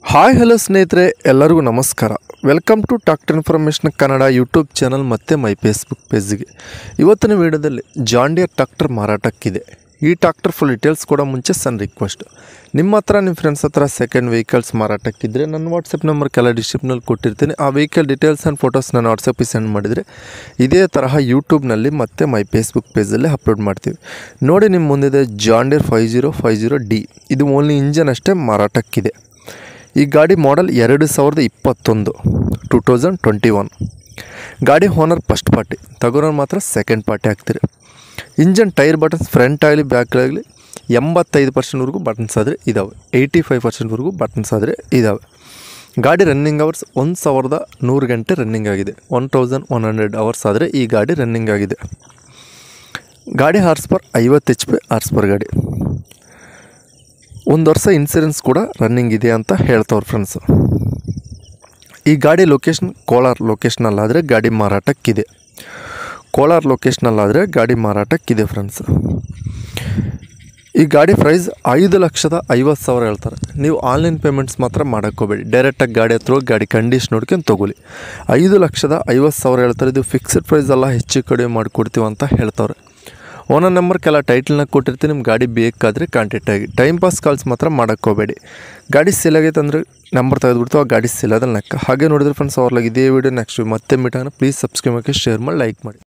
hi hello ಸ್ನೇಹಿತರೆ ಎಲ್ಲರಿಗೂ ನಮಸ್ಕಾರ welcome to doctor information Kannada YouTube channel ಮತ್ತು ಮೈ ಫೇಸ್ಬುಕ್ ಪೇಜ್ಗೆ ಇವತ್ತಿನ ವಿಡಿಯೋದಲ್ಲಿ ಜಾಂಡಿಯರ್ ಟ್ರಾಕ್ಟರ್ ಮಾರಾಟಕ್ಕಿದೆ ಈ ಟ್ರಾಕ್ಟರ್ ಫುಲ್ ಡೀಟೇಲ್ಸ್ ಕೊಡೋ ಮುಂಚೆ ಸಣ್ಣ ರಿಕ್ವೆಸ್ಟ್ ನಿಮ್ಮ ಹತ್ರ ನಿಮ್ಮ ಫ್ರೆಂಡ್ಸ್ ಹತ್ರ ಸೆಕೆಂಡ್ ವೆಹಿಕಲ್ಸ್ ಮಾರಾಟಕ್ಕಿದ್ರೆ ನನ್ನ ವಾಟ್ಸಪ್ ನಂಬರ್ ಕೆಲ ಡಿಸ್ಕ್ರಿಪ್ನಲ್ಲಿ ಕೊಟ್ಟಿರ್ತೀನಿ ಆ ವೆಹಿಕಲ್ ಡೀಟೇಲ್ಸ್ ಆ್ಯಂಡ್ ಫೋಟೋಸ್ ನಾನು ವಾಟ್ಸಪ್ಪಿಗೆ ಸೆಂಡ್ ಮಾಡಿದರೆ ಇದೇ ತರಹ ಯೂಟ್ಯೂಬ್ನಲ್ಲಿ ಮತ್ತು ಮೈ ಫೇಸ್ಬುಕ್ ಪೇಜಲ್ಲಿ ಅಪ್ಲೋಡ್ ಮಾಡ್ತೀವಿ ನೋಡಿ ನಿಮ್ಮ ಮುಂದಿದೆ John Deere five zero five zero D ಇದು ಓನ್ಲಿ ಇಂಜನ್ ಅಷ್ಟೇ ಮಾರಾಟಕ್ಕಿದೆ ಈ ಗಾಡಿ ಮಾಡೆಲ್ ಎರಡು ಸಾವಿರದ ಇಪ್ಪತ್ತೊಂದು ಟು ತೌಸಂಡ್ ಟ್ವೆಂಟಿ ಒನ್ ಗಾಡಿ ಓನರ್ ಫಸ್ಟ್ ಪಾರ್ಟಿ ತಗೋರೋರು ಮಾತ್ರ ಸೆಕೆಂಡ್ ಪಾರ್ಟಿ ಆಗ್ತೀರಿ ಇಂಜನ್ ಟೈರ್ ಬಟನ್ಸ್ ಫ್ರಂಟ್ ಆಗಲಿ ಬ್ಯಾಕ್ ಆಗಲಿ ಎಂಬತ್ತೈದು ಪರ್ಸೆಂಟ್ವರೆಗೂ ಬಟನ್ಸ್ ಆದರೆ ಇದ್ದಾವೆ ಏಯ್ಟಿ ಫೈವ್ ಪರ್ಸೆಂಟ್ವರೆಗೂ ಬಟನ್ಸ್ ಆದರೆ ಇದ್ದಾವೆ ಗಾಡಿ ರನ್ನಿಂಗ್ ಅವರ್ಸ್ ಒಂದು ಸಾವಿರದ ನೂರು ಗಂಟೆ ರನ್ನಿಂಗ್ ಆಗಿದೆ one thousand one hundred hours ಆದರೆ ಈ ಗಾಡಿ ರನ್ನಿಂಗ್ ಆಗಿದೆ ಗಾಡಿ ಹಾರ್ಸ್ ಪರ್ ಐವತ್ತು ಎಚ್ ಪಿ ಹಾರ್ಸ್ ಪರ್ ಗಾಡಿ ಒಂದು ವರ್ಷ ಇನ್ಸೂರೆನ್ಸ್ ಕೂಡ ರನ್ನಿಂಗ್ ಇದೆ ಅಂತ ಹೇಳ್ತವ್ರು ಫ್ರೆಂಡ್ಸು ಈ ಗಾಡಿ ಲೊಕೇಶನ್ ಕೋಲಾರ ಲೊಕೇಶ್ನಲ್ಲಾದರೆ ಗಾಡಿ ಮಾರಾಟಕ್ಕಿದೆ ಕೋಲಾರ ಲೊಕೇಶ್ನಲ್ಲಾದರೆ ಗಾಡಿ ಮಾರಾಟಕ್ಕಿದೆ ಫ್ರೆಂಡ್ಸ್ ಈ ಗಾಡಿ ಪ್ರೈಸ್ ಐದು ಲಕ್ಷದ ಐವತ್ತು ಸಾವಿರ ಹೇಳ್ತಾರೆ ನೀವು ಆನ್ಲೈನ್ ಪೇಮೆಂಟ್ಸ್ ಮಾತ್ರ ಮಾಡೋಕ್ಕೋಬೇಡಿ ಡೈರೆಕ್ಟಾಗಿ ಗಾಡಿ ಹತ್ರ ಹೋಗಿ ಗಾಡಿ ಕಂಡೀಷನ್ ನೋಡ್ಕೊಂಡು ತೊಗೊಳ್ಳಿ ಐದು ಲಕ್ಷದ ಐವತ್ತು ಸಾವಿರ ಹೇಳ್ತಾರೆ ಇದು ಫಿಕ್ಸ್ಡ್ ಪ್ರೈಸ್ ಎಲ್ಲ ಹೆಚ್ಚು ಕಡಿಮೆ ಮಾಡಿಕೊಡ್ತೀವಿ ಅಂತ ಹೇಳ್ತವ್ರೆ ಓನರ್ ನಂಬರ್ ಕೆಲ ಟೈಟಲ್ನಾಗ ಕೊಟ್ಟಿರ್ತೀನಿ ನಿಮ್ಮ ಗಾಡಿ ಬೇಕಾದರೆ ಕಾಂಟ್ಯಾಕ್ಟ್ ಆಗಿ ಟೈಮ್ ಪಾಸ್ ಕಾಲ್ಸ್ ಮಾತ್ರ ಮಾಡೋಕ್ಕೋಬೇಡಿ ಗಾಡಿ ಸೇಲ್ ಆಗೈತೆ ಅಂದರೆ ನಂಬರ್ ತೆಗೆದುಬಿಡ್ತು ಆ ಗಾಡಿ ಸೇಲ್ ಆದಲ್ಲಿ ಲೆಕ್ಕ ಹಾಗೆ ನೋಡಿದ್ರೆ ಫ್ರೆಂಡ್ಸ್ ಅವ್ರಲಾಗ ಇದೇ ವಿಡಿಯೋ ನೆಕ್ಸ್ಟ್ ಮತ್ತೆ ಮೀಟಾಗ ಪ್ಲೀಸ್ ಸಬ್ಸ್ಕ್ರೈಬ್ ಮಾಡಿ ಶೇರ್ ಮಾಡಿ ಲೈಕ್ ಮಾಡಿ